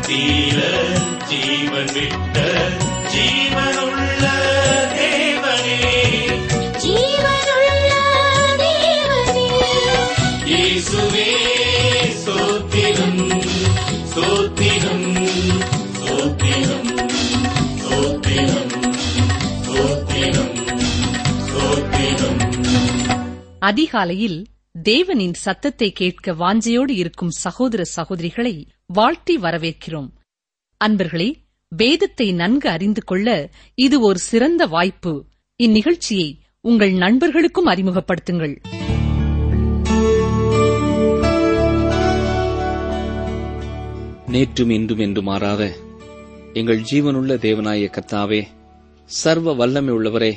தீர ஜீவன் விட்ட ஜீவனுள்ள தேவனே ஜீவனுள்ள தேவனே இயேசுவே ஸ்தோத்திரம் ஸ்தோத்திரம் ஸ்தோத்திரம் ஸ்தோத்திரம் ஸ்தோத்திரம் ஸ்தோத்திரம் அதிகாலையில் தேவனின் சத்தத்தை கேட்க வாஞ்சையோடு இருக்கும் சகோதர சகோதரிகளை வாழ்த்தி வரவேற்கிறோம் அன்பர்களே வேதத்தை நன்கு அறிந்து கொள்ள இது ஒரு சிறந்த வாய்ப்பு இந்நிகழ்ச்சியை உங்கள் நண்பர்களுக்கும் அறிமுகப்படுத்துங்கள் நேற்றும் இன்றும் என்று மாறாத எங்கள் ஜீவனுள்ள தேவனாய கர்த்தாவே சர்வ வல்லமை உள்ளவரே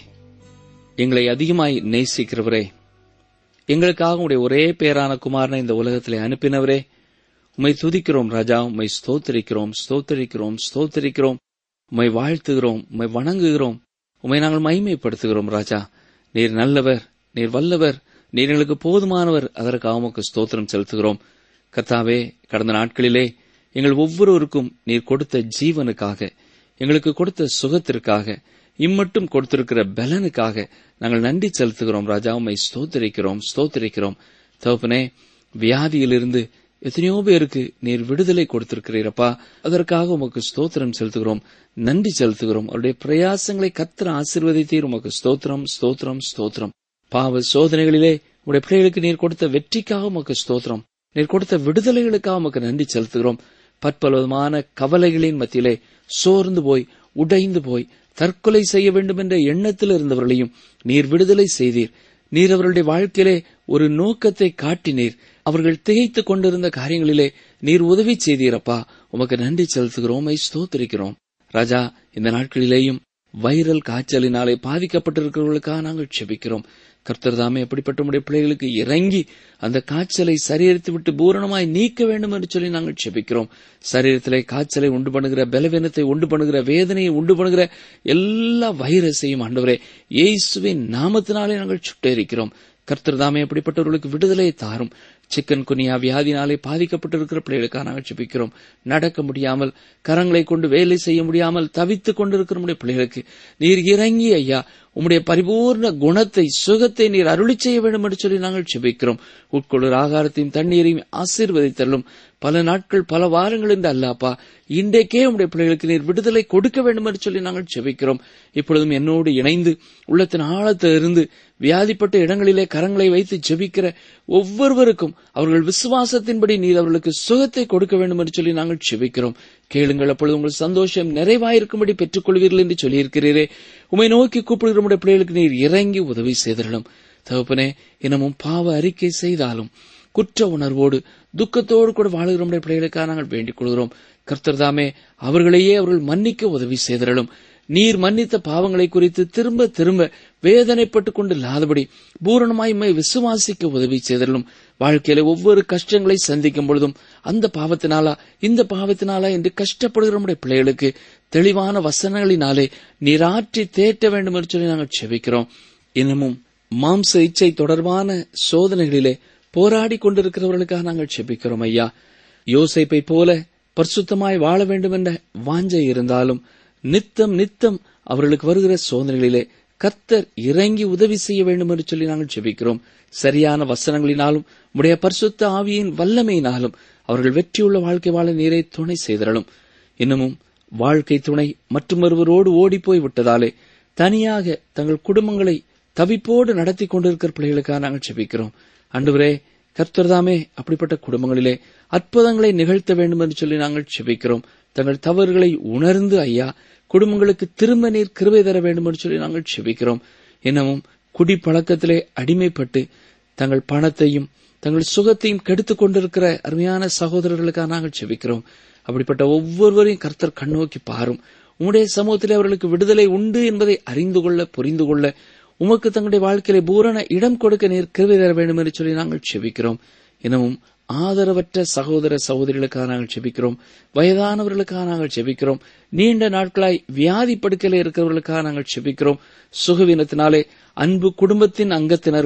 எங்களை அதிகமாய் நேசிக்கிறவரே எங்களுக்காக உடைய ஒரே பேரான குமாரனை இந்த உலகத்திலே அனுப்பினவரே உம்மை துதிக்கிறோம் ராஜா உம்மை ஸ்தோத்தரிக்கிறோம் ஸ்தோத்தரிக்கிறோம் ஸ்தோத்தரிக்கிறோம் உம்மை வாழ்த்துகிறோம் உம்மை வணங்குகிறோம் உம்மை நாங்கள் மகிமைப்படுத்துகிறோம் ராஜா நீர் நல்லவர் நீர் வல்லவர் நீர் எங்களுக்கு போதுமானவர் அதற்காக உமக்கு ஸ்தோத்திரம் செலுத்துகிறோம் கர்த்தாவே கடந்த நாட்களிலே எங்கள் ஒவ்வொருவருக்கும் நீர் கொடுத்த ஜீவனுக்காக எங்களுக்கு கொடுத்த சுகத்திற்காக இம்மட்டும் கொடுத்திருக்கிற பலனுக்காக நாங்கள் நன்றி செலுத்துகிறோம் ராஜா உம்மை ஸ்தோத்தரிக்கிறோம் ஸ்தோத்தரிக்கிறோம் தகப்பனே வியாதியிலிருந்து எத்தனையோ பேருக்கு நீர் விடுதலை கொடுத்திருக்கிறீரப்பா அதற்காக உமக்கு ஸ்தோத்திரம் செலுத்துகிறோம் நன்றி செலுத்துகிறோம் அவருடைய பிரயாசங்களை கத்திர ஆசிர்வதித்தீர் உமக்கு ஸ்தோத்திரம் ஸ்தோத்திரம் ஸ்தோத்திரம் பாவ சோதனைகளிலே உடைய பிள்ளைகளுக்கு நீர் கொடுத்த வெற்றிக்காக உமக்கு ஸ்தோத்திரம் நீர் கொடுத்த விடுதலைகளுக்காக உமக்கு நன்றி செலுத்துகிறோம் பற்பலவிதமான கவலைகளின் மத்தியிலே சோர்ந்து போய் உடைந்து போய் தற்கொலை செய்ய வேண்டும் என்ற எண்ணத்தில் இருந்தவர்களையும் நீர் விடுதலை செய்தீர் நீர் அவர்களுடைய வாழ்க்கையிலே ஒரு நோக்கத்தை காட்டினீர் அவர்கள் திகைத்துக் கொண்டிருந்த காரியங்களிலே நீர் உதவி செய்தீரப்பா உமக்கு நன்றி செலுத்துகிறோம் உம்மை ஸ்தோத்திரிக்கிறோம் ராஜா இந்த நாட்களிலேயும் வைரல் காய்ச்சலினாலே பாதிக்கப்பட்டிருக்கிறவர்களுக்காக நாங்கள் செபிக்கிறோம் கர்த்தர் தாமே அப்படிப்பட்ட உடைய பிள்ளைகளுக்கு இறங்கி அந்த காய்ச்சலை சரீரத்தை விட்டு பூரணமாய் நீக்க வேண்டும் என்று சொல்லி நாங்கள் செபிக்கிறோம் சரீரத்திலே காய்ச்சலை உண்டு பண்ணுகிற பலவீனத்தை உண்டு பண்ணுகிற வேதனையை உண்டு பண்ணுகிற எல்லா வைரஸையும் ஆண்டவரே இயேசுவின் நாமத்தினாலே நாங்கள் சுட்டெரிக்கிறோம் கர்த்தர் தாமே அப்படிப்பட்டவர்களுக்கு விடுதலையை தாரும் சிக்கன் குனியா வியாதினாலே பாதிக்கப்பட்டிருக்கிற பிள்ளைகளுக்காக நாங்கள் ஜெபிக்கிறோம் நடக்க முடியாமல் கரங்களை கொண்டு வேலை செய்ய முடியாமல் தவித்துக் கொண்டிருக்கிற நம்முடைய பிள்ளைகளுக்கு நீர் இறங்கி ஐயா உம்முடைய பரிபூர்ண குணத்தை சுகத்தை நீர் அருளி செய்ய வேண்டும் என்று சொல்லி நாங்கள் ஜெபிக்கிறோம் உட்கொள்ளுற ஆகாரத்தையும் தண்ணீரையும் ஆசீர்வதித்தள்ளும் பல நாட்கள் பல வாரங்கள் என்று அல்லாப்பா இன்றைக்கே உம்முடைய பிள்ளைகளுக்கு நீர் விடுதலை கொடுக்க வேண்டும் என்று சொல்லி நாங்கள் ஜெபிக்கிறோம் இப்பொழுதும் என்னோடு இணைந்து உள்ளத்தின் ஆழத்திலிருந்து வியாதிப்பட்ட இடங்களிலே கரங்களை வைத்து ஜெபிக்கிற ஒவ்வொருவருக்கும் அவர்கள் விசுவாசத்தின்படி நீர் அவர்களுக்கு சுகத்தை கொடுக்க வேண்டும் என்று சொல்லி நாங்கள் ஜெபிக்கிறோம் கேளுங்கள் அப்பொழுது உங்கள் சந்தோஷம் நிறைவாயிருக்கும்படி பெற்றுக் கொள்வீர்கள் என்று சொல்லியிருக்கிறீரே உமை நோக்கி கூப்பிடுகிற உடைய பிள்ளைகளுக்கு நீர் இறங்கி உதவி செய்திடலும் தகப்பனே இன்னமும் பாவ அறிக்கை செய்தாலும் குற்ற உணர்வோடு துக்கத்தோடு கூட வாழுகிற நம்முடைய பிள்ளைகளுக்காக நாங்கள் வேண்டிக் கொள்கிறோம் கர்த்தர் தாமே அவர்களையே அவர்கள் மன்னிக்க உதவி செய்திடலும் நீர் மன்னித்த பாவங்களை குறித்து திரும்ப திரும்ப வேதனைப்பட்டுக் கொண்டு இல்லாதபடி பூரணமாய் உம்மை விசுவாசிக்க உதவி செய்திடலும் வாழ்க்கையில ஒவ்வொரு கஷ்டங்களை சந்திக்கும் பொழுதும் அந்த பாவத்தினாலா இந்த பாவத்தினாலா என்று கஷ்டப்படுகிற நம்முடைய பிள்ளைகளுக்கு தெளிவான வசனங்களினாலே நீராற்றி தேற்ற வேண்டும் என்று சொல்லி நாங்கள் செபிக்கிறோம் இன்னமும் மாம்ச இச்சை தொடர்பான சோதனைகளிலே போராடி கொண்டிருக்கிறவர்களுக்காக நாங்கள் செபிக்கிறோம் ஐயா யோசைப்பை போல பரிசுத்தமாய் வாழ வேண்டும் என்ற வாஞ்சை இருந்தாலும் நித்தம் நித்தம் அவர்களுக்கு வருகிற சோதனைகளிலே கர்த்தர் இறங்கி உதவி செய்ய வேண்டும் என்று சொல்லி நாங்கள் ஜெபிக்கிறோம் சரியான வசனங்களினாலும் உடைய பரிசுத்த ஆவியின் வல்லமையினாலும் அவர்கள் வெற்றியுள்ள வாழ்க்கை வாழ நீரை துணை செய்தரலும் இன்னமும் வாழ்க்கை துணை மற்றொருவரோடு ஓடிப்போய் விட்டதாலே தனியாக தங்கள் குடும்பங்களை தவிப்போடு நடத்தி கொண்டிருக்கிற பிள்ளைகளுக்காக நாங்கள் ஜெபிக்கிறோம் அன்றுவரே கர்த்தர்தாமே அப்படிப்பட்ட குடும்பங்களிலே அற்புதங்களை நிகழ்த்த வேண்டும் என்று சொல்லி நாங்கள் செபிக்கிறோம் தங்கள் தவறுகளை உணர்ந்து ஐயா குடும்பங்களுக்கு திரும்ப நீர் கிருபை தர வேண்டும் என்று சொல்லி நாங்கள் செபிக்கிறோம் இன்னமும் குடிப்பழக்கத்திலே அடிமைப்பட்டு தங்கள் பணத்தையும் தங்கள் சுகத்தையும் கெடுத்துக் கொண்டிருக்கிற அருமையான சகோதரர்களுக்காக நாங்கள் செபிக்கிறோம் அப்படிப்பட்ட ஒவ்வொருவரையும் கர்த்தர் கண்ணோக்கி பாரும் உம்முடைய சமூகத்திலே அவர்களுக்கு விடுதலை உண்டு என்பதை அறிந்து கொள்ள புரிந்து கொள்ள உமக்கு தங்களுடைய வாழ்க்கையிலே பூரண இடம் கொடுக்க நீர் கிருபை தர வேண்டும் என்று சொல்லி நாங்கள் செபிக்கிறோம் இன்னமும் ஆதரவற்ற சகோதர சகோதரிகளுக்காக நாங்கள் செபிக்கிறோம் வயதானவர்களுக்காக நாங்கள் செபிக்கிறோம் நீண்ட நாட்களாய் வியாதி படுக்கையில் இருக்கிறவர்களுக்காக நாங்கள் செபிக்கிறோம் சுகவீனத்தினாலே அன்பு குடும்பத்தின் அங்கத்தினர்களும்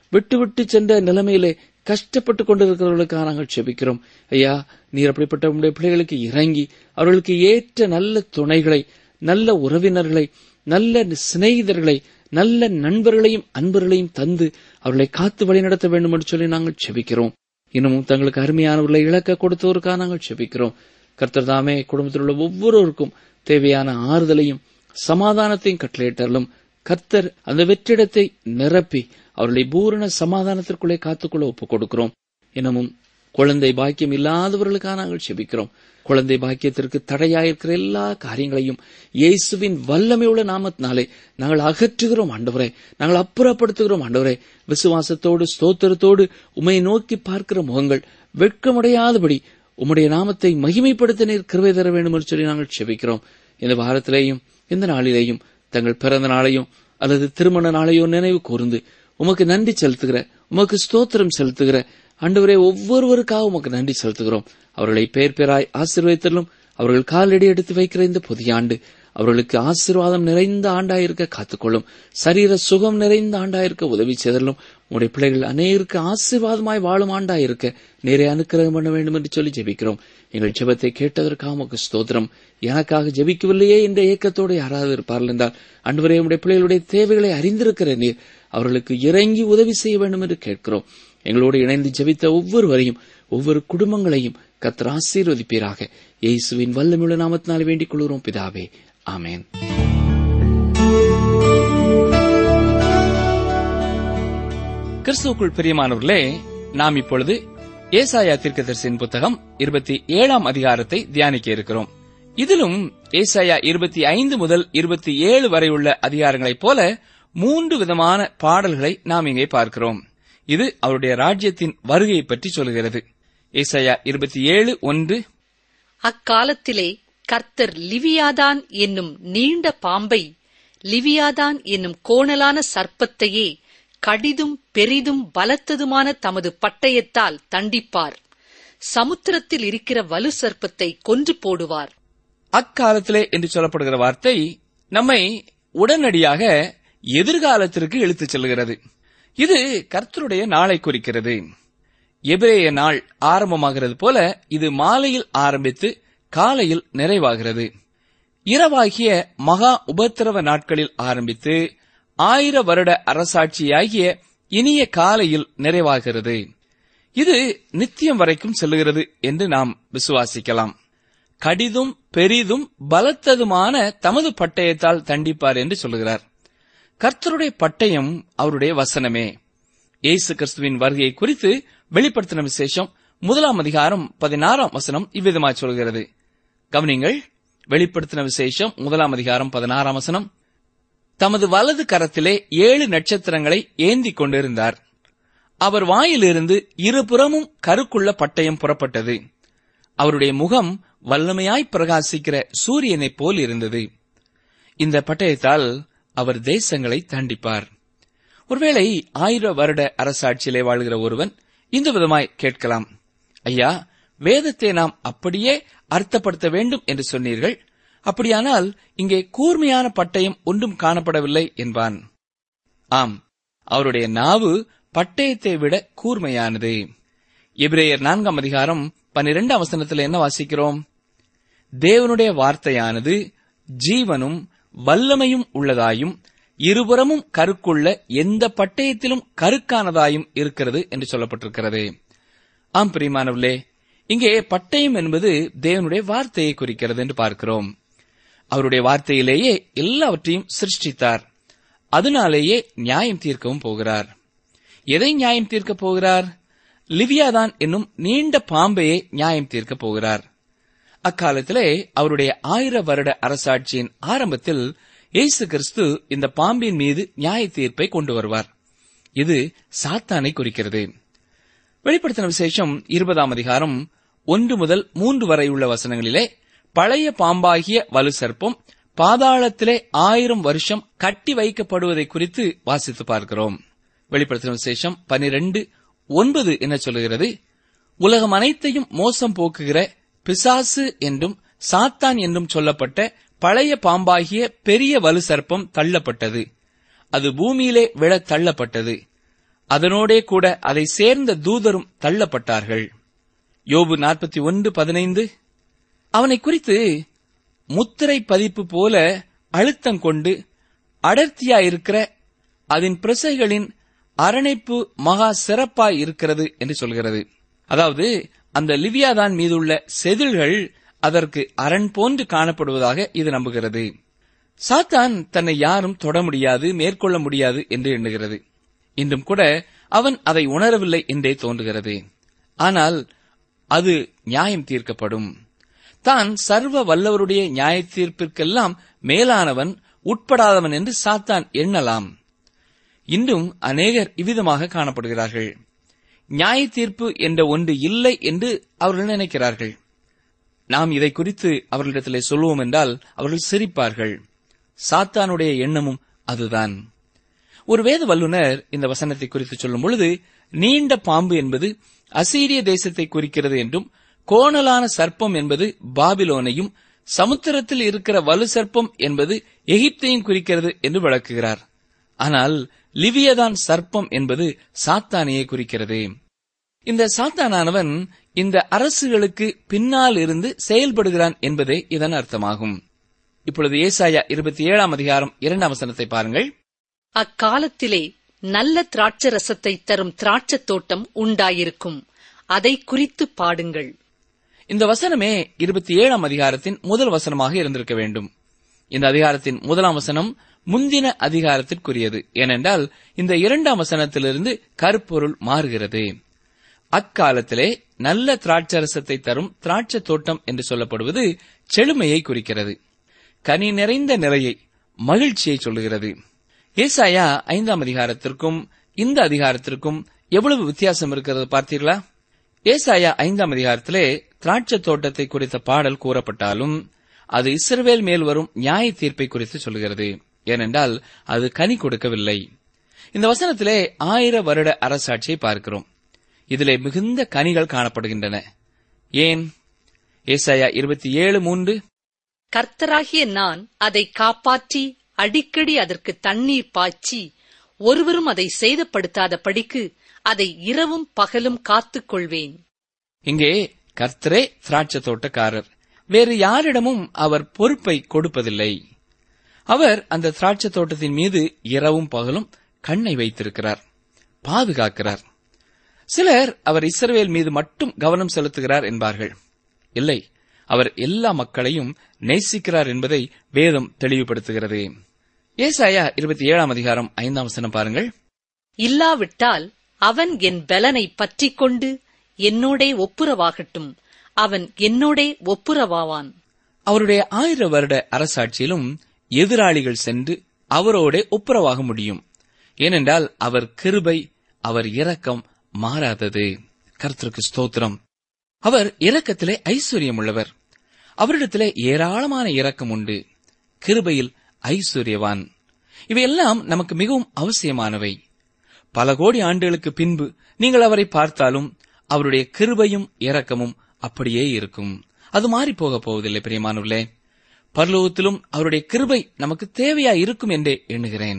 விட்டு விட்டு சென்ற நிலைமையிலே கஷ்டப்பட்டுக் கொண்டிருக்கிறவர்களுக்காக நாங்கள் செபிக்கிறோம் ஐயா நீர் அப்படிப்பட்ட உடைய பிள்ளைகளுக்கு இறங்கி அவர்களுக்கு ஏற்ற நல்ல துணைகளை நல்ல உறவினர்களை நல்ல சிநேகிதர்களை நல்ல நண்பர்களையும் அன்பர்களையும் தந்து அவர்களை காத்து வழிநடத்த வேண்டும் என்று சொல்லி நாங்கள் செபிக்கிறோம் இன்னமும் தங்களுக்கு அருமையானவர்களை இழக்க கொடுத்தவருக்காக நாங்கள் செபிக்கிறோம் கர்த்தர் தாமே குடும்பத்தில் உள்ள ஒவ்வொருவருக்கும் தேவையான ஆறுதலையும் சமாதானத்தையும் கட்டளையிட்டாலும் கர்த்தர் அந்த வெற்றிடத்தை நிரப்பி அவர்களை பூரண சமாதானத்திற்குள்ளே காத்துக்கொள்ள ஒப்புக் கொடுக்கிறோம் இன்னமும் குழந்தை பாக்கியம் இல்லாதவர்களுக்காக நாங்கள் செபிக்கிறோம் குழந்தை பாக்கியத்திற்கு தடையாயிருக்கிற எல்லா காரியங்களையும் இயேசுவின் வல்லமையுள்ள நாமத்தினாலே நாங்கள் அகற்றுகிறோம் ஆண்டவரே நாங்கள் அப்புறப்படுத்துகிறோம் ஆண்டவரே விசுவாசத்தோடு ஸ்தோத்திரத்தோடு உமை நோக்கி பார்க்கிற முகங்கள் வெட்கமடையாதபடி உம்முடைய நாமத்தை மகிமைப்படுத்த நீர் கிருவை தர வேண்டும் என்று சொல்லி நாங்கள் செபிக்கிறோம் இந்த வாரத்திலேயும் இந்த நாளிலேயும் தங்கள் பிறந்த நாளையும் அல்லது திருமண நாளையோ நினைவு கூர்ந்து உமக்கு நன்றி செலுத்துகிற உமக்கு ஸ்தோத்திரம் செலுத்துகிற ஆண்டவரே ஒவ்வொருவருக்காக உமக்கு நன்றி செலுத்துகிறோம் அவர்களை பேர் பேராய் ஆசீர்வதித்தலும் அவர்கள் காலடி எடுத்து வைக்கிற இந்த புதிய ஆண்டு அவர்களுக்கு ஆசீர்வாதம் நிறைந்த ஆண்டாயிருக்க காத்துக்கொள்ளும் சரீர சுகம் நிறைந்த ஆண்டாயிருக்க உதவி செய்தலும் உடைய பிள்ளைகள் அநேகருக்கு ஆசீர்வாதமாய் வாழும் ஆண்டாயிருக்க நேரே அனுக்கிரகம் பண்ண வேண்டும் என்று சொல்லி ஜெபிக்கிறோம் எங்கள் ஜெபத்தை கேட்டதற்காக உமக்கு ஸ்தோத்திரம் எனக்காக ஜெபிக்கவில்லையே என்ற ஏக்கத்தோடு யாராவது இருப்பார்கள் என்றால் அன்றுவரே உடைய பிள்ளைகளுடைய தேவைகளை அறிந்திருக்கிற நீர் அவர்களுக்கு இறங்கி உதவி செய்ய வேண்டும் என்று கேட்கிறோம் எங்களோடு இணைந்து ஜெபித்த ஒவ்வொருவரையும் ஒவ்வொரு குடும்பங்களையும் கத்தர் ஆசீர்வதிப்பீராக இயேசுவின் வல்லமுள்ள நாமத்தினால் வேண்டிக் கொள்கிறோம் பிதாவே ஆமேன் கிறிஸ்துவுக்குள் பிரியமானவர்களே நாம் இப்பொழுது ஏசாயா தீர்க்கதரிசியின் புத்தகம் இருபத்தி ஏழாம் அதிகாரத்தை தியானிக்க இருக்கிறோம் இதிலும் ஏசாயா இருபத்தி ஐந்து முதல் இருபத்தி ஏழு வரை உள்ள அதிகாரங்களைப் போல மூன்று விதமான பாடல்களை நாம் இங்கே பார்க்கிறோம் இது அவருடைய ராஜ்யத்தின் வருகையை பற்றி சொல்கிறது ஏசாயா இருபத்தி ஏழு ஒன்று அக்காலத்திலே கர்த்தர் லிவியாதான் என்னும் நீண்ட பாம்பை லிவியாதான் என்னும் கோணலான சர்ப்பத்தையே கடிதும் பெரிதும் பலத்ததுமான தமது பட்டயத்தால் தண்டிப்பார் சமுத்திரத்தில் இருக்கிற வலு சர்ப்பத்தை கொன்று போடுவார் அக்காலத்திலே என்று சொல்லப்படுகிற வார்த்தை நம்மை உடனடியாக எதிர்காலத்திற்கு இழுத்துச் செல்கிறது இது கர்த்தருடைய நாளை குறிக்கிறது எபிரேய நாள் ஆரம்பமாகிறது போல இது மாலையில் ஆரம்பித்து காலையில் நிறைவாகிறது இரவாகிய மகா உபத்திரவ நாட்களில் ஆரம்பித்து ஆயிர வருட அரசாட்சியாகிய இனிய காலையில் நிறைவாகிறது இது நித்தியம் வரைக்கும் செல்லுகிறது என்று நாம் விசுவாசிக்கலாம் கடிதும் பெரிதும் பலத்ததுமான தமது பட்டயத்தால் தண்டிப்பார் என்று சொல்லுகிறார் கர்த்தருடைய பட்டயம் அவருடைய வசனமே இயேசு கிறிஸ்துவின் வருகையை குறித்து வெளிப்படுத்தின விசேஷம் முதலாம் அதிகாரம் பதினாறாம் வசனம் இவ்விதமாய் சொல்கிறது கவனிங்கள் வெளிப்படுத்தின விசேஷம் முதலாம் அதிகாரம் பதினாறாம் வசனம் தமது வலது கரத்திலே ஏழு நட்சத்திரங்களை ஏந்திக் கொண்டிருந்தார் அவர் வாயிலிருந்து இருபுறமும் கருக்குள்ள பட்டயம் புறப்பட்டது அவருடைய முகம் வல்லமையாய் பிரகாசிக்கிற சூரியனைப் போல் இருந்தது இந்த பட்டயத்தால் அவர் தேசங்களை தண்டிப்பார் ஒருவேளை ஆயிர வருட அரசாட்சியிலே வாழ்கிற ஒருவன் இந்த விதமாய் கேட்கலாம் ஐயா வேதத்தை நாம் அப்படியே அர்த்தப்படுத்த வேண்டும் என்று சொன்னீர்கள் அப்படியானால் இங்கே கூர்மையான பட்டயம் ஒன்றும் காணப்படவில்லை என்பான் ஆம் அவருடைய நாவு பட்டயத்தை விட கூர்மையானது எபிரேயர் நான்காம் அதிகாரம் பன்னிரெண்டாம் வசனத்தில் என்ன வாசிக்கிறோம் தேவனுடைய வார்த்தையானது ஜீவனும் வல்லமையும் உள்ளதாயும் இருபுறமும் கருக்குள்ள எந்த பட்டயத்திலும் கருக்கானதாயும் இருக்கிறது என்று சொல்லப்பட்டிருக்கிறது ஆம் பிரியமானவர்களே இங்கே பட்டயம் என்பது தேவனுடைய வார்த்தையை குறிக்கிறது என்று பார்க்கிறோம் அவருடைய வார்த்தையிலேயே எல்லாவற்றையும் சிருஷ்டித்தார் அதனாலேயே நியாயம் தீர்க்கவும் போகிறார் எதை நியாயம் தீர்க்கப் போகிறார் லிவியாதான் என்னும் நீண்ட பாம்பையே நியாயம் தீர்க்கப் போகிறார் அக்காலத்திலே அவருடைய ஆயிர வருட அரசாட்சியின் ஆரம்பத்தில் இயேசு கிறிஸ்து இந்த பாம்பின் மீது நியாய தீர்ப்பை கொண்டு வருவார் இது சாத்தானை குறிக்கிறது வெளிப்படுத்தின விசேஷம் இருபதாம் அதிகாரம் ஒன்று முதல் மூன்று வரை உள்ள வசனங்களிலே பழைய பாம்பாகிய வலு சர்ப்பம் பாதாளத்திலே ஆயிரம் வருஷம் கட்டி வைக்கப்படுவதை குறித்து வாசித்து பார்க்கிறோம் வெளிப்படுத்தின விசேஷம் பனிரெண்டு ஒன்பது என்ன சொல்லுகிறது உலகம் அனைத்தையும் மோசம் போக்குகிற பிசாசு என்றும் சாத்தான் என்றும் சொல்லப்பட்ட பழைய பாம்பாகிய பெரிய வலு சர்ப்பம் தள்ளப்பட்டது அது பூமியிலே விழ தள்ளப்பட்டது அதனோடே கூட அதை சேர்ந்த தூதரும் தள்ளப்பட்டார்கள் யோபு நாற்பத்தி ஒன்று பதினைந்து அவனை குறித்து முத்திரை பதிப்பு போல அழுத்தம் கொண்டு அடர்த்தியாயிருக்கிற அதன் பிரசைகளின் அரணைப்பு மகா சிறப்பாய் இருக்கிறது என்று சொல்கிறது அதாவது அந்த லிவியாதான் மீதுள்ள செதில்கள் அதற்கு அரண் போன்று காணப்படுவதாக இது நம்புகிறது சாத்தான் தன்னை யாரும் தொட முடியாது மேற்கொள்ள முடியாது என்று எண்ணுகிறது இன்றும் கூட அவன் அதை உணரவில்லை என்றே தோன்றுகிறது ஆனால் அது நியாயம் தீர்க்கப்படும் தான் சர்வ வல்லவருடைய நியாய தீர்ப்பிற்கெல்லாம் மேலானவன் உட்படாதவன் என்று சாத்தான் எண்ணலாம் இன்றும் அநேகர் இவ்விதமாக காணப்படுகிறார்கள் நியாய தீர்ப்பு என்ற ஒன்று இல்லை என்று அவர்கள் நினைக்கிறார்கள் நாம் இதை குறித்து அவர்களிடத்திலே சொல்லுவோம் என்றால் அவர்கள் சிரிப்பார்கள் சாத்தானுடைய எண்ணமும் அதுதான் ஒரு வேத வல்லுனர் இந்த வசனத்தை குறித்து சொல்லும் பொழுது நீண்ட பாம்பு என்பது அசீரிய தேசத்தை குறிக்கிறது என்றும் கோணலான சர்ப்பம் என்பது பாபிலோனையும் சமுத்திரத்தில் இருக்கிற வலு சர்ப்பம் என்பது எகிப்தையும் குறிக்கிறது என்று விளக்குகிறார் ஆனால் லிவியதான் சர்ப்பம் என்பது சாத்தானையே குறிக்கிறது இந்த சாத்தானானவன் இந்த அரசுகளுக்கு பின்னால் இருந்து செயல்படுகிறான் என்பதே இதன் அர்த்தமாகும் இப்பொழுது ஏசாயா இருபத்தி ஏழாம் அதிகாரம் இரண்டாம் வசனத்தை பாருங்கள் அக்காலத்திலே நல்ல திராட்சரசத்தை தரும் திராட்சத் தோட்டம் உண்டாயிருக்கும் அதை குறித்து பாடுங்கள் இந்த வசனமே இருபத்தி ஏழாம் அதிகாரத்தின் முதல் வசனமாக இருந்திருக்க வேண்டும் இந்த அதிகாரத்தின் முதலாம் வசனம் முந்தின அதிகாரத்திற்குரியது ஏனென்றால் இந்த இரண்டாம் வசனத்திலிருந்து கருப்பொருள் மாறுகிறது அக்காலத்திலே நல்ல திராட்சரசத்தை தரும் திராட்சை தோட்டம் என்று சொல்லப்படுவது செழுமையை குறிக்கிறது கனி நிறைந்த நிலையை மகிழ்ச்சியை சொல்லுகிறது ஏசாயா ஐந்தாம் அதிகாரத்திற்கும் இந்த அதிகாரத்திற்கும் எவ்வளவு வித்தியாசம் இருக்கிறது பார்த்தீர்களா ஏசாயா ஐந்தாம் அதிகாரத்திலே திராட்சை தோட்டத்தை குறித்த பாடல் கூறப்பட்டாலும் அது இஸ்ரவேல் மேல் வரும் நியாய தீர்ப்பை குறித்து சொல்கிறது ஏனென்றால் அது கனி கொடுக்கவில்லை இந்த வசனத்திலே ஆயிர வருட அரசாட்சியை பார்க்கிறோம் இதிலே மிகுந்த கனிகள் காணப்படுகின்றன ஏன் ஏசாயா இருபத்தி ஏழு மூன்று கர்த்தராகிய நான் அதை காப்பாற்றி அடிக்கடி அதற்கு தண்ணீர் பாய்ச்சி ஒருவரும் அதை சேதப்படுத்தாத படிக்கு அதை இரவும் பகலும் காத்துக் கொள்வேன் இங்கே கர்த்தரே திராட்சை தோட்டக்காரர் வேறு யாரிடமும் அவர் பொறுப்பை கொடுப்பதில்லை அவர் அந்த திராட்சை தோட்டத்தின் மீது இரவும் பகலும் கண்ணை வைத்திருக்கிறார் பாதுகாக்கிறார் சிலர் அவர் இஸ்ரவேல் மீது மட்டும் கவனம் செலுத்துகிறார் என்பார்கள் இல்லை அவர் எல்லா மக்களையும் நேசிக்கிறார் என்பதை வேதம் தெளிவுபடுத்துகிறது ஏசாயா இருபத்தி ஏழாம் அதிகாரம் ஐந்தாம் வசனம் பாருங்கள் இல்லாவிட்டால் அவன் என் பலனை பற்றிக் கொண்டு என்னோடே ஒப்புரவாகட்டும் அவன் என்னோடே ஒப்புரவாவான் அவருடைய ஆயிர வருட அரசாட்சியிலும் எதிராளிகள் சென்று அவரோட ஒப்புரவாக முடியும் ஏனென்றால் அவர் கிருபை அவர் இரக்கம் மாறாதது கர்த்தருக்கு ஸ்தோத்திரம் அவர் இரக்கத்திலே ஐஸ்வர்யம் உள்ளவர் அவரிடத்திலே ஏராளமான இரக்கம் உண்டு கிருபையில் ஐஸ்வர்யவான் இவையெல்லாம் நமக்கு மிகவும் அவசியமானவை பல கோடி ஆண்டுகளுக்கு பின்பு நீங்கள் அவரை பார்த்தாலும் அவருடைய கிருபையும் இரக்கமும் அப்படியே இருக்கும் அது மாறி போக போவதில்லை பிரியமானவர்களே பரலோகத்திலும் அவருடைய கிருபை நமக்கு தேவையா இருக்கும் என்றே எண்ணுகிறேன்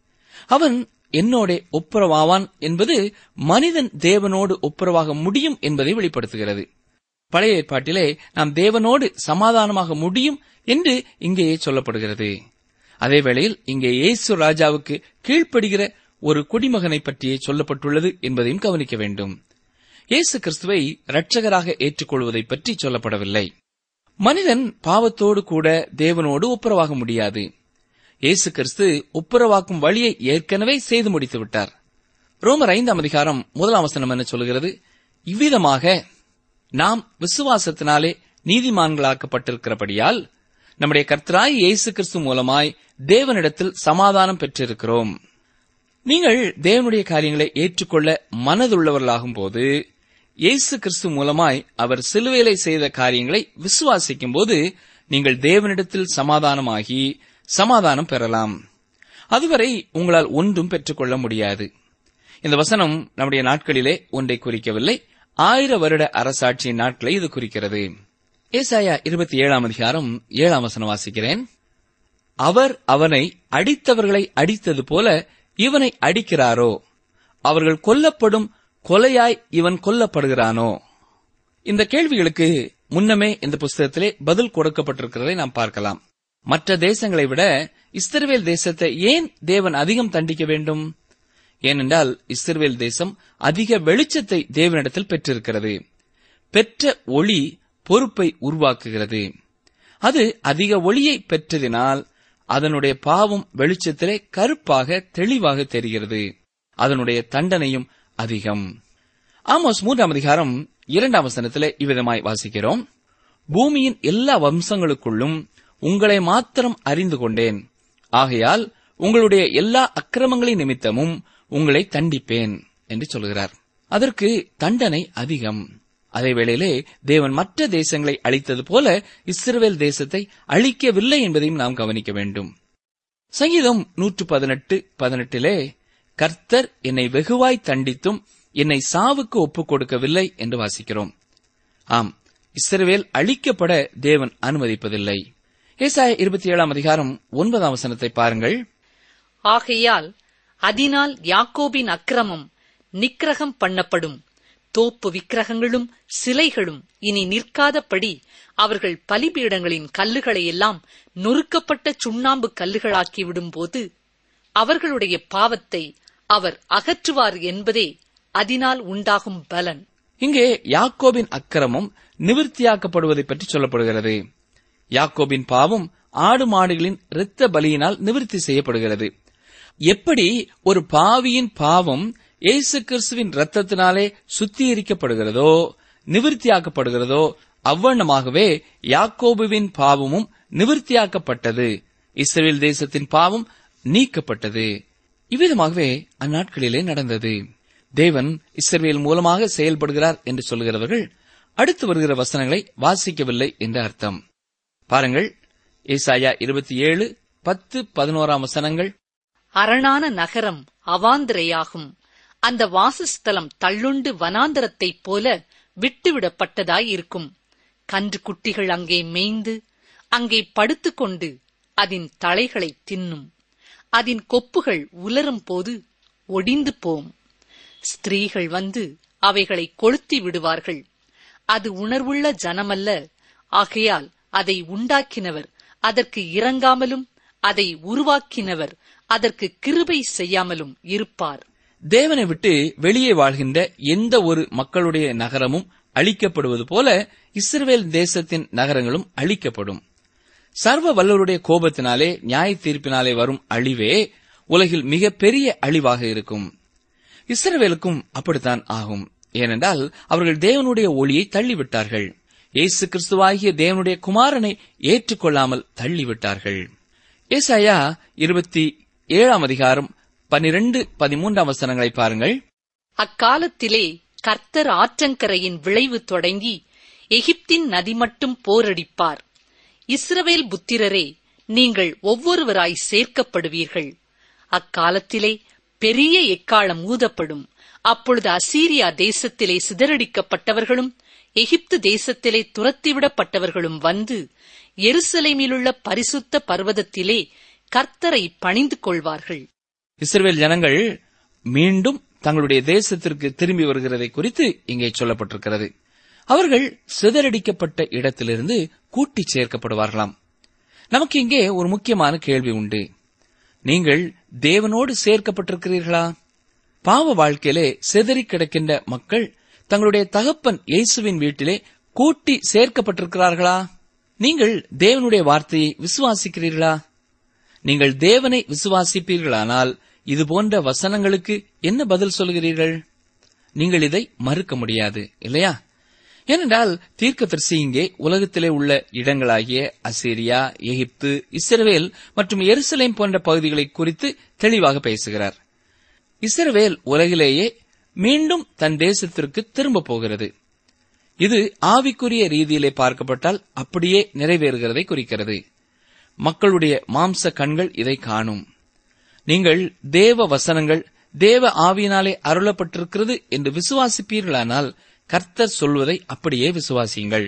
அவன் என்னோட ஒப்புரவாவான் என்பது மனிதன் தேவனோடு ஒப்புரவாக முடியும் என்பதை வெளிப்படுத்துகிறது பழைய ஏற்பாட்டிலே நாம் தேவனோடு சமாதானமாக முடியும் என்று இங்கேயே சொல்லப்படுகிறது அதே வேளையில் இங்கே இயேசு ராஜாவுக்கு கீழ்ப்படுகிற ஒரு குடிமகனை பற்றியே சொல்லப்பட்டுள்ளது என்பதையும் கவனிக்க வேண்டும் இயேசு கிறிஸ்துவை இரட்சகராக ஏற்றுக்கொள்வதை பற்றி சொல்லப்படவில்லை மனிதன் பாவத்தோடு கூட தேவனோடு ஒப்புரவாக முடியாது இயேசு கிறிஸ்து ஒப்புரவாக்கும் வழியை ஏற்கனவே செய்து முடித்து விட்டார் ரோமர் ஐந்தாம் அதிகாரம் முதலாம் வசனம் என்ன சொல்கிறது இவ்விதமாக நாம் விசுவாசத்தினாலே நீதிமான்களாக்கப்பட்டிருக்கிறபடியால் நம்முடைய கர்த்தராய் இயேசு கிறிஸ்து மூலமாய் தேவனிடத்தில் சமாதானம் பெற்றிருக்கிறோம் நீங்கள் தேவனுடைய காரியங்களை ஏற்றுக்கொள்ள மனதுள்ளவர்களாகும் போது இயேசு கிறிஸ்து மூலமாய் அவர் சிலுவையிலே செய்த காரியங்களை விசுவாசிக்கும் போது நீங்கள் தேவனிடத்தில் சமாதானமாகி சமாதானம் பெறலாம் அதுவரை உங்களால் ஒன்றும் பெற்றுக்கொள்ள முடியாது இந்த வசனம் நம்முடைய நாட்களிலே ஒன்றை குறிக்கவில்லை ஆயிர வருட அரசாட்சியின் நாட்களை இது குறிக்கிறது ஏசாயா இருபத்தி ஏழாம் அதிகாரம் ஏழாம் வசனம் வாசிக்கிறேன் அவர் அவனை அடித்தவர்களை அடித்தது போல இவனை அடிக்கிறாரோ அவர்கள் கொல்லப்படும் கொலையாய் இவன் கொல்லப்படுகிறானோ இந்த கேள்விகளுக்கு முன்னமே இந்த புஸ்தகத்திலே பதில் கொடுக்கப்பட்டிருக்கிறதை நாம் பார்க்கலாம் மற்ற தேசங்களை விட இஸ்ரவேல் தேசத்தை ஏன் தேவன் அதிகம் தண்டிக்க வேண்டும் ஏனென்றால் இஸ்ரவேல் தேசம் அதிக வெளிச்சத்தை தேவனிடத்தில் பெற்றிருக்கிறது பெற்ற ஒளி பொறுப்பை உருவாக்குகிறது அது அதிக ஒளியை பெற்றதினால் அதனுடைய பாவம் வெளிச்சத்திலே கருப்பாக தெளிவாக தெரிகிறது அதனுடைய தண்டனையும் அதிகம் ஆமோஸ் மூன்றாம் அதிகாரம் இரண்டாம் வசனத்திலே இவ்விதமாய் வாசிக்கிறோம் பூமியின் எல்லா வம்சங்களுக்குள்ளும் உங்களை மாத்திரம் அறிந்து கொண்டேன் ஆகையால் உங்களுடைய எல்லா அக்கிரமங்களின் நிமித்தமும் உங்களை தண்டிப்பேன் என்று சொல்கிறார் அதற்கு தண்டனை அதிகம் அதே வேளையிலே தேவன் மற்ற தேசங்களை அழித்தது போல இஸ்ரவேல் தேசத்தை அழிக்கவில்லை என்பதையும் நாம் கவனிக்க வேண்டும் சங்கீதம் நூற்று பதினெட்டு பதினெட்டிலே கர்த்தர் என்னை வெகுவாய் தண்டித்தும் என்னை சாவுக்கு ஒப்புக் கொடுக்கவில்லை என்று வாசிக்கிறோம் ஆம் இஸ்ரவேல் அழிக்கப்பட தேவன் அனுமதிப்பதில்லை ஏசாய இருபத்தி ஏழாம் அதிகாரம் ஒன்பதாம் வசனத்தை பாருங்கள் ஆகையால் அதனால் யாக்கோபின் அக்கிரமம் நிக்கிரகம் பண்ணப்படும் தோப்பு விக்கிரகங்களும் சிலைகளும் இனி நிற்காதபடி அவர்கள் பலிபீடங்களின் கல்லுகளை எல்லாம் நொறுக்கப்பட்ட சுண்ணாம்பு கல்லுகளாக்கி விடும்போது அவர்களுடைய பாவத்தை அவர் அகற்றுவார் என்பதே அதனால் உண்டாகும் பலன் இங்கே யாக்கோபின் அக்கிரமம் நிவிர்த்தியாக்கப்படுவதை பற்றி சொல்லப்படுகிறது யாக்கோபின் பாவம் ஆடு மாடுகளின் இரத்த பலியினால் நிவிர்த்தி செய்யப்படுகிறது எப்படி ஒரு பாவியின் பாவம் இயேசு கிறிஸ்துவின் இரத்தத்தினாலே சுத்திகரிக்கப்படுகிறதோ நிவிர்த்தியாக்கப்படுகிறதோ அவ்வண்ணமாகவே யாக்கோபுவின் பாவமும் நிவிர்த்தியாக்கப்பட்டது இஸ்ரேல் தேசத்தின் பாவம் நீக்கப்பட்டது இவ்விதமாகவே அந்நாட்களிலே நடந்தது தேவன் இஸ்ரவேல் மூலமாக செயல்படுகிறார் என்று சொல்கிறவர்கள் அடுத்து வருகிற வசனங்களை வாசிக்கவில்லை என்று அர்த்தம் பாருங்கள் ஏசாயா இருபத்தி ஏழு பத்து பதினோராம் வசனங்கள் அரணான நகரம் அவாந்திரையாகும் அந்த வாசஸ்தலம் தள்ளுண்டு வனாந்தரத்தைப் போல விட்டுவிடப்பட்டதாயிருக்கும் கன்று குட்டிகள் அங்கே மேய்ந்து அங்கே படுத்துக்கொண்டு அதன் தலைகளை தின்னும் அதன் கொப்புகள் உலரும் போது ஒடிந்து போம் ஸ்திரீகள் வந்து அவைகளை கொளுத்தி விடுவார்கள் அது உணர்வுள்ள ஜனமல்ல ஆகையால் அதை உண்டாக்கினவர் அதற்கு இறங்காமலும் அதை உருவாக்கினவர் அதற்கு கிருபை செய்யாமலும் இருப்பார் தேவனை விட்டு வெளியே வாழ்கின்ற எந்த ஒரு மக்களுடைய நகரமும் அழிக்கப்படுவது போல இஸ்ரவேல் தேசத்தின் நகரங்களும் அழிக்கப்படும் சர்வ வல்லவருடைய கோபத்தினாலே நியாய தீர்ப்பினாலே வரும் அழிவே உலகில் மிக பெரிய அழிவாக இருக்கும் இஸ்ரவேலுக்கும் அப்படித்தான் ஆகும் ஏனென்றால் அவர்கள் தேவனுடைய ஒளியை தள்ளிவிட்டார்கள் இயேசு கிறிஸ்துவாகிய தேவனுடைய குமாரனை ஏற்றுக்கொள்ளாமல் தள்ளிவிட்டார்கள் ஏசாயா இருபத்தி ஏழாம் அதிகாரம் பனிரெண்டு பதிமூன்றாம் வசனங்களை பாருங்கள் அக்காலத்திலே கர்த்தர் ஆற்றங்கரையின் விளைவு தொடங்கி எகிப்தின் நதி மட்டும் போரடிப்பார் இஸ்ரவேல் புத்திரரே நீங்கள் ஒவ்வொருவராய் சேர்க்கப்படுவீர்கள் அக்காலத்திலே பெரிய எக்காலம் ஊதப்படும் அப்பொழுது அசீரியா தேசத்திலே சிதறடிக்கப்பட்டவர்களும் எகிப்து தேசத்திலே துரத்திவிடப்பட்டவர்களும் வந்து எருசலேமிலுள்ள பரிசுத்த பர்வதத்திலே கர்த்தரை பணிந்து கொள்வார்கள் இஸ்ரவேல் ஜனங்கள் மீண்டும் தங்களுடைய தேசத்திற்கு திரும்பி வருகிறதை குறித்து இங்கே சொல்லப்பட்டிருக்கிறது அவர்கள் சிதறடிக்கப்பட்ட இடத்திலிருந்து கூட்டிச் சேர்க்கப்படுவார்களாம் நமக்கு இங்கே ஒரு முக்கியமான கேள்வி உண்டு நீங்கள் தேவனோடு சேர்க்கப்பட்டிருக்கிறீர்களா பாவ வாழ்க்கையிலே சிதறி கிடக்கின்ற மக்கள் தங்களுடைய தகப்பன் இயேசுவின் வீட்டிலே கூட்டி சேர்க்கப்பட்டிருக்கிறார்களா நீங்கள் தேவனுடைய வார்த்தையை விசுவாசிக்கிறீர்களா நீங்கள் தேவனை விசுவாசிப்பீர்களானால் இது போன்ற வசனங்களுக்கு என்ன பதில் சொல்கிறீர்கள் நீங்கள் இதை மறுக்க முடியாது இல்லையா ஏனென்றால் தீர்க்கதரிசி இங்கே உலகத்திலே உள்ள இடங்களாகிய அசீரியா எகிப்து இஸ்ரவேல் மற்றும் எருசலேம் போன்ற பகுதிகளை குறித்து தெளிவாக பேசுகிறார் இஸ்ரவேல் உலகிலேயே மீண்டும் தன் தேசத்திற்கு திரும்ப போகிறது இது ஆவிக்குரிய ரீதியிலே பார்க்கப்பட்டால் அப்படியே நிறைவேறுகிறதை குறிக்கிறது மக்களுடைய மாம்ச கண்கள் இதை காணும் நீங்கள் தேவ வசனங்கள் தேவ ஆவியினாலே அருளப்பட்டிருக்கிறது என்று விசுவாசிப்பீர்களானால் கர்த்தர் சொல்வதை அப்படியே விசுவாசியுங்கள்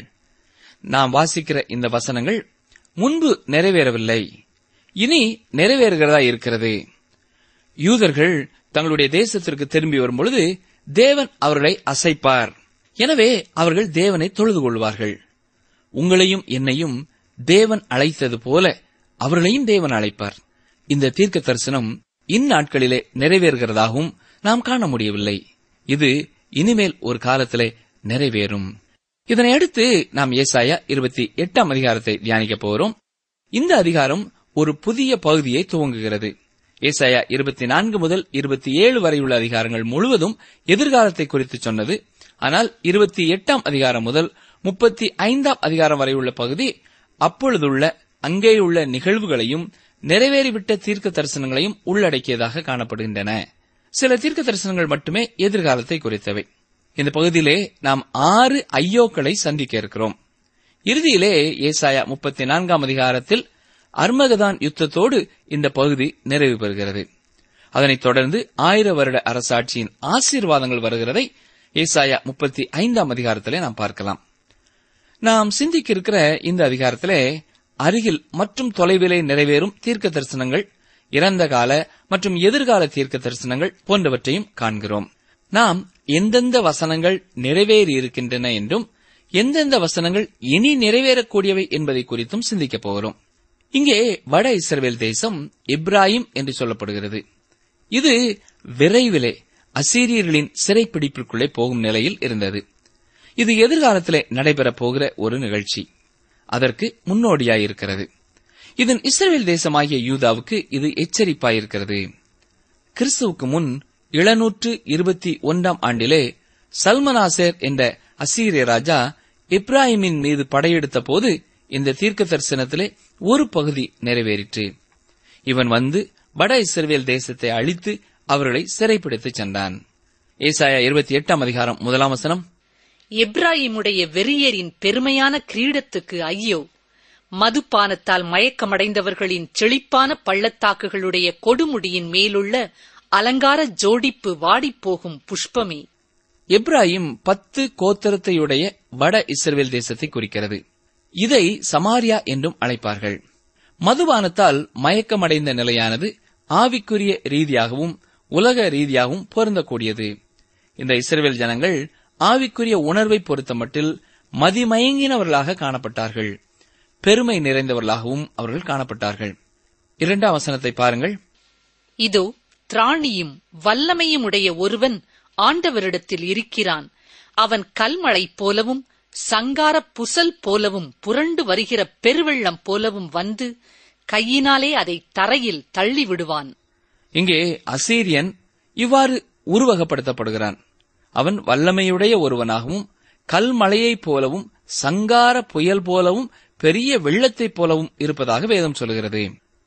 நாம் வாசிக்கிற இந்த வசனங்கள் முன்பு நிறைவேறவில்லை இனி நிறைவேறுகிறதா இருக்கிறது யூதர்கள் தங்களுடைய தேசத்திற்கு திரும்பி வரும் பொழுது தேவன் அவர்களை அசைப்பார் எனவே அவர்கள் தேவனை தொழுது கொள்வார்கள் உங்களையும் என்னையும் தேவன் அழைத்தது போல அவர்களையும் தேவன் அழைப்பார் இந்த தீர்க்க தரிசனம் இந்நாட்களிலே நிறைவேறுகிறதாகவும் நாம் காண முடியவில்லை இது இனிமேல் ஒரு காலத்திலே நிறைவேறும் இதனை அடுத்து நாம் ஏசாயா இருபத்தி எட்டாம் அதிகாரத்தை தியானிக்க போகிறோம் இந்த அதிகாரம் ஒரு புதிய பகுதியை துவங்குகிறது ஏசாயா இருபத்தி நான்கு முதல் இருபத்தி ஏழு வரை உள்ள அதிகாரங்கள் முழுவதும் எதிர்காலத்தை குறித்து சொன்னது ஆனால் இருபத்தி எட்டாம் அதிகாரம் முதல் முப்பத்தி ஐந்தாம் அதிகாரம் வரை உள்ள பகுதி அப்பொழுதுள்ள அங்கேயுள்ள நிகழ்வுகளையும் நிறைவேறிவிட்ட தீர்க்க தரிசனங்களையும் உள்ளடக்கியதாக காணப்படுகின்றன சில தீர்க்க தரிசனங்கள் மட்டுமே எதிர்காலத்தை குறித்தவை இந்த பகுதியிலே நாம் ஆறு ஐயோக்களை சந்திக்க இருக்கிறோம் இறுதியிலே ஏசாயா முப்பத்தி நான்காம் அதிகாரத்தில் அர்மகதான் யுத்தத்தோடு இந்த பகுதி நிறைவு பெறுகிறது அதனைத் தொடர்ந்து ஆயிர வருட அரசாட்சியின் ஆசீர்வாதங்கள் வருகிறதை ஏசாயா முப்பத்தி ஐந்தாம் அதிகாரத்திலே நாம் பார்க்கலாம் நாம் சிந்திக்க இருக்கிற இந்த அதிகாரத்திலே அருகில் மற்றும் தொலைவிலே நிறைவேறும் தீர்க்க தரிசனங்கள் இறந்த கால மற்றும் எதிர்கால தீர்க்க தரிசனங்கள் போன்றவற்றையும் காண்கிறோம் நாம் எந்தெந்த வசனங்கள் நிறைவேறி இருக்கின்றன என்றும் எந்தெந்த வசனங்கள் இனி நிறைவேறக்கூடியவை என்பதை குறித்தும் சிந்திக்கப் போகிறோம் இங்கே வட இஸ்ரவேல் தேசம் இப்ராஹிம் என்று சொல்லப்படுகிறது இது விரைவிலே அசீரியர்களின் சிறைப்பிடிப்பிற்குள்ளே போகும் நிலையில் இருந்தது இது எதிர்காலத்திலே நடைபெறப் போகிற ஒரு நிகழ்ச்சி அதற்கு முன்னோடியாயிருக்கிறது இதன் இஸ்ரேல் தேசமாகிய யூதாவுக்கு இது எச்சரிப்பாயிருக்கிறது கிறிஸ்துவுக்கு முன் எழுநூற்று இருபத்தி ஒன்றாம் ஆண்டிலே சல்மனாசேர் என்ற அசீரிய ராஜா இப்ராஹிமின் மீது படையெடுத்த போது இந்த தீர்க்க தரிசனத்திலே ஒரு பகுதி நிறைவேறிற்று இவன் வந்து வட இஸ்ரவேல் தேசத்தை அழித்து அவர்களை சிறைப்பிடித்துச் சென்றான் ஏசாயா இருபத்தி எட்டாம் அதிகாரம் முதலாம் வசனம் எப்ராயிமுடைய வெறியரின் பெருமையான கிரீடத்துக்கு ஐயோ மதுபானத்தால் மயக்கமடைந்தவர்களின் செழிப்பான பள்ளத்தாக்குகளுடைய கொடுமுடியின் மேலுள்ள அலங்கார ஜோடிப்பு வாடிப்போகும் புஷ்பமே எப்ராஹிம் பத்து கோத்திரத்தையுடைய வட இஸ்ரவேல் தேசத்தை குறிக்கிறது இதை சமாரியா என்றும் அழைப்பார்கள் மதுபானத்தால் மயக்கமடைந்த நிலையானது ஆவிக்குரிய ரீதியாகவும் உலக ரீதியாகவும் பொருந்தக்கூடியது இந்த இஸ்ரவேல் ஜனங்கள் ஆவிக்குரிய உணர்வை பொறுத்தமட்டில் மதிமயங்கினவர்களாக காணப்பட்டார்கள் பெருமை நிறைந்தவர்களாகவும் அவர்கள் காணப்பட்டார்கள் இரண்டாம் வசனத்தை பாருங்கள் இதோ திராணியும் வல்லமையும் உடைய ஒருவன் ஆண்டவரிடத்தில் இருக்கிறான் அவன் கல்மழை போலவும் சங்கார புசல் போலவும் புரண்டு வருகிற பெருவெள்ளம் போலவும் வந்து கையினாலே அதை தரையில் தள்ளி விடுவான் இங்கே அசீரியன் இவ்வாறு உருவகப்படுத்தப்படுகிறான் அவன் வல்லமையுடைய ஒருவனாகவும் கல்மழையைப் போலவும் சங்கார புயல் போலவும் பெரிய வெள்ளத்தைப் போலவும் இருப்பதாக வேதம் சொல்கிறது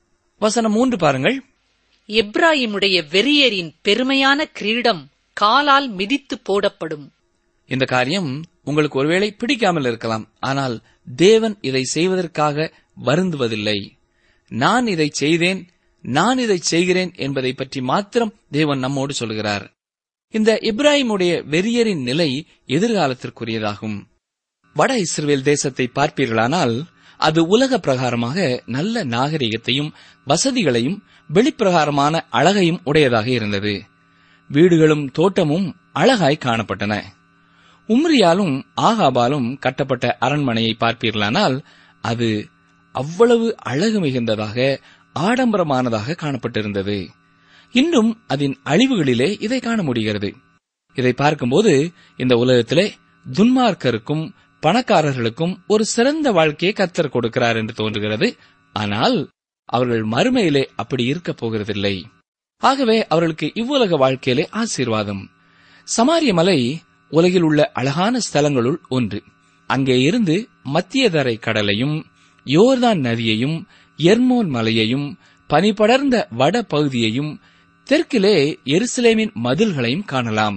வசனம் மூன்று பாருங்கள் எப்ராயிமுடைய வெறியரின் பெருமையான கிரீடம் காலால் மிதித்து போடப்படும் இந்த காரியம் உங்களுக்கு ஒருவேளை பிடிக்காமல் இருக்கலாம் ஆனால் தேவன் இதை செய்வதற்காக வருந்துவதில்லை நான் இதை செய்தேன் நான் இதை செய்கிறேன் என்பதை பற்றி மாத்திரம் தேவன் நம்மோடு சொல்கிறார் இந்த இப்ராஹிமுடைய வெறியரின் நிலை எதிர்காலத்திற்குரியதாகும் வட இஸ்ரேல் தேசத்தை பார்ப்பீர்களானால் அது உலக பிரகாரமாக நல்ல நாகரிகத்தையும் வசதிகளையும் வெளிப்பிரகாரமான அழகையும் உடையதாக இருந்தது வீடுகளும் தோட்டமும் அழகாய் காணப்பட்டன உம்ரியாலும் ஆகாபாலும் கட்டப்பட்ட அரண்மனையை பார்ப்பீர்களானால் அது அவ்வளவு அழகு மிகுந்ததாக ஆடம்பரமானதாக காணப்பட்டிருந்தது இன்னும் அதன் அழிவுகளிலே இதை காண முடிகிறது இதை பார்க்கும்போது இந்த உலகத்திலே துன்மார்க்கருக்கும் பணக்காரர்களுக்கும் ஒரு சிறந்த வாழ்க்கையை கத்தர் கொடுக்கிறார் என்று தோன்றுகிறது ஆனால் அவர்கள் மறுமையிலே அப்படி இருக்கப் போகிறதில்லை ஆகவே அவர்களுக்கு இவ்வுலக வாழ்க்கையிலே ஆசீர்வாதம் சமாரிய மலை உலகில் உள்ள அழகான ஸ்தலங்களுள் ஒன்று அங்கே இருந்து மத்தியதரை கடலையும் யோர்தான் நதியையும் எர்மோன் மலையையும் பனிபடர்ந்த வட பகுதியையும் தெற்கிலே எருசலேமின் மதில்களையும் காணலாம்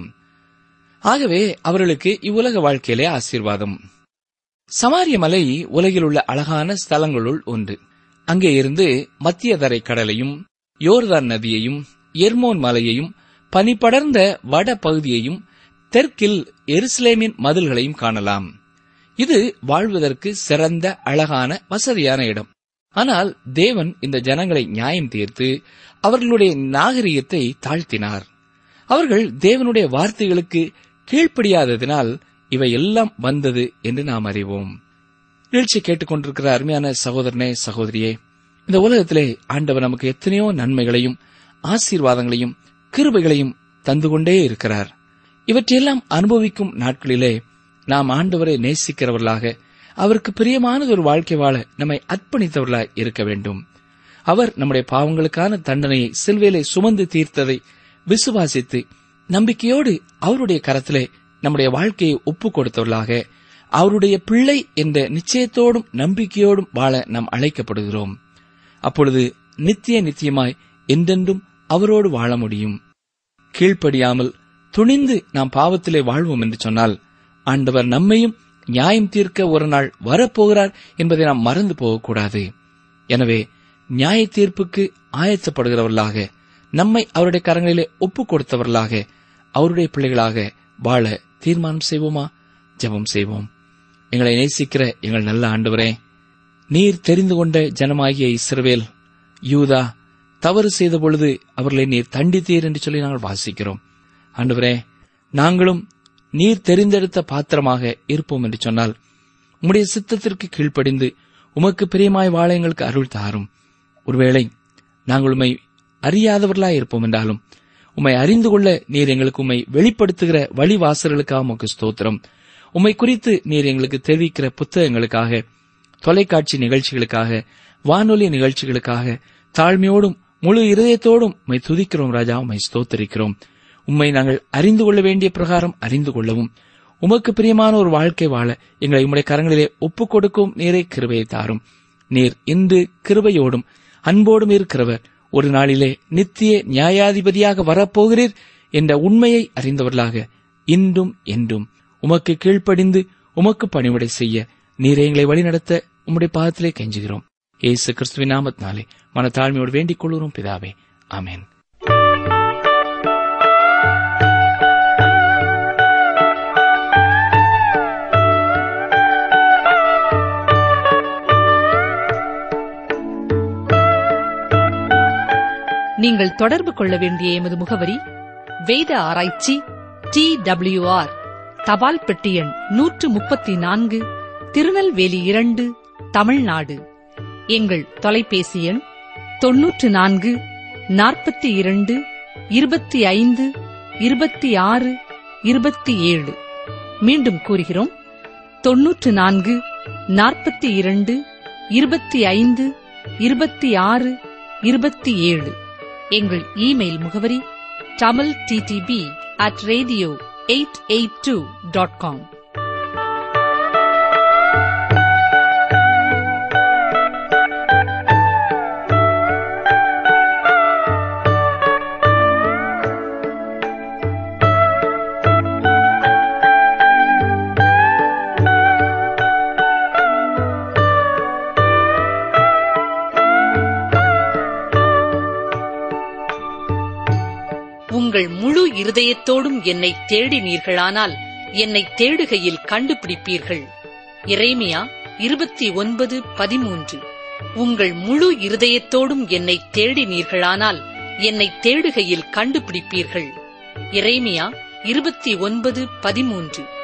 ஆகவே அவர்களுக்கு இவ்வுலக வாழ்க்கையிலே ஆசீர்வாதம் சமாரிய மலை உலகில் உள்ள அழகான ஸ்தலங்களுள் ஒன்று அங்கே இருந்து மத்தியதரை கடலையும் யோர்தான் நதியையும் எர்மோன் மலையையும் பனிபடர்ந்த வட பகுதியையும் தெற்கில் எருசலேமின் மதில்களையும் காணலாம் இது வாழ்வதற்கு சிறந்த அழகான வசதியான இடம் ஆனால் தேவன் இந்த ஜனங்களை நியாயம் தீர்த்து அவர்களுடைய நாகரிகத்தை தாழ்த்தினார் அவர்கள் தேவனுடைய வார்த்தைகளுக்கு கீழ்ப்படியாததினால் இவை எல்லாம் வந்தது என்று நாம் அறிவோம் நிகழ்ச்சி கேட்டுக்கொண்டிருக்கிற அருமையான சகோதரனே சகோதரியே இந்த உலகத்திலே ஆண்டவர் நமக்கு எத்தனையோ நன்மைகளையும் ஆசீர்வாதங்களையும் கிருபைகளையும் தந்து கொண்டே இருக்கிறார் இவற்றையெல்லாம் அனுபவிக்கும் நாட்களிலே நாம் ஆண்டவரை நேசிக்கிறவர்களாக அவருக்கு பிரியமானது ஒரு வாழ்க்கை வாழ நம்மை அர்ப்பணித்தவர்களாய் இருக்க வேண்டும் அவர் நம்முடைய பாவங்களுக்கான தண்டனையை சிலுவையிலே சுமந்து தீர்த்ததை விசுவாசித்து நம்பிக்கையோடு அவருடைய கரத்திலே நம்முடைய வாழ்க்கையை ஒப்புக் கொடுத்தவர்களாக அவருடைய பிள்ளை என்ற நிச்சயத்தோடும் நம்பிக்கையோடும் வாழ நாம் அழைக்கப்படுகிறோம் அப்பொழுது நித்திய நித்தியமாய் என்றென்றும் அவரோடு வாழ முடியும் கீழ்ப்படியாமல் துணிந்து நாம் பாவத்திலே வாழ்வோம் என்று சொன்னால் ஆண்டவர் நம்மையும் நியாயம் தீர்க்க ஒரு நாள் வரப்போகிறார் என்பதை நாம் மறந்து போகக்கூடாது எனவே நியாய தீர்ப்புக்கு ஆயத்தப்படுகிறவர்களாக நம்மை அவருடைய கரங்களிலே ஒப்புக் கொடுத்தவர்களாக அவருடைய பிள்ளைகளாக வாழ தீர்மானம் செய்வோமா ஜெபம் செய்வோம் எங்களை நேசிக்கிற எங்கள் நல்ல ஆண்டவரே நீர் தெரிந்து கொண்ட ஜனமாகிய இஸ்ரவேல் யூதா தவறு செய்த பொழுது அவர்களை நீர் தண்டித்தீர் என்று சொல்லி நாங்கள் வாசிக்கிறோம் ஆண்டவரே நாங்களும் நீர் தெரிந்தெடுத்த பாத்திரமாக இருப்போம் என்று சொன்னால் உம்முடைய சித்தத்திற்கு கீழ்ப்படிந்து உமக்கு பிரியமாய் வாழ எங்களுக்கு அருள் தாரும் ஒருவேளை நாங்கள் உம்மை அறியாதவர்களாய் இருப்போம் என்றாலும் உம்மை அறிந்து கொள்ள நீர் எங்களுக்கு உம்மை வெளிப்படுத்துகிற வழிவாசல்களுக்காக உமக்கு ஸ்தோத்திரம் உம்மை குறித்து நீர் எங்களுக்கு தெரிவிக்கிற புத்தகங்களுக்காக தொலைக்காட்சி நிகழ்ச்சிகளுக்காக வானொலி நிகழ்ச்சிகளுக்காக தாழ்மையோடும் முழு இருதயத்தோடும் உம்மை துதிக்கிறோம் ராஜா உம்மை ஸ்தோத்தரிக்கிறோம் உம்மை நாங்கள் அறிந்து கொள்ள வேண்டிய பிரகாரம் அறிந்து கொள்ளவும் உமக்கு பிரியமான ஒரு வாழ்க்கை வாழ எங்களை உம்முடைய கரங்களிலே ஒப்புக் கொடுக்கும் நீரே கிருபையை தாரும் நீர் இன்று கிருபையோடும் அன்போடும் இருக்கிறவர் ஒரு நாளிலே நித்திய நியாயாதிபதியாக வரப்போகிறீர் என்ற உண்மையை அறிந்தவர்களாக இன்றும் என்றும் உமக்கு கீழ்ப்படிந்து உமக்கு பணிவிடை செய்ய நீர் எங்களை வழிநடத்த உம்முடைய பாதத்திலே கெஞ்சுகிறோம் இயேசு கிறிஸ்துவின் நாமத்தினாலே மனத்தாழ்மையோடு வேண்டிக் கொள்கிறோம் பிதாவே ஆமென் நீங்கள் தொடர்பு கொள்ள வேண்டிய எமது முகவரி வேத ஆராய்ச்சி டி ஆர் தபால் பெட்டி எண் நூற்று முப்பத்தி நான்கு திருநெல்வேலி இரண்டு தமிழ்நாடு எங்கள் தொலைபேசி எண் தொன்னூற்று நான்கு நாற்பத்தி இரண்டு இருபத்தி ஐந்து இருபத்தி ஆறு இருபத்தி ஏழு மீண்டும் கூறுகிறோம் தொன்னூற்று நான்கு நாற்பத்தி இரண்டு இருபத்தி ஐந்து இருபத்தி ஆறு இருபத்தி ஏழு எங்கள் இமெயில் முகவரி Tamil TTB at radio eight eight two dot com உங்கள் முழு இருதயத்தோடும் என்னை தேடினீர்களானால் என்னை தேடுகையில் கண்டுபிடிப்பீர்கள் எரேமியா இருபத்தி ஒன்பது பதிமூன்று உங்கள் முழு இருதயத்தோடும் என்னை தேடினீர்களானால் என்னை தேடுகையில் கண்டுபிடிப்பீர்கள் எரேமியா இருபத்தி ஒன்பது பதிமூன்று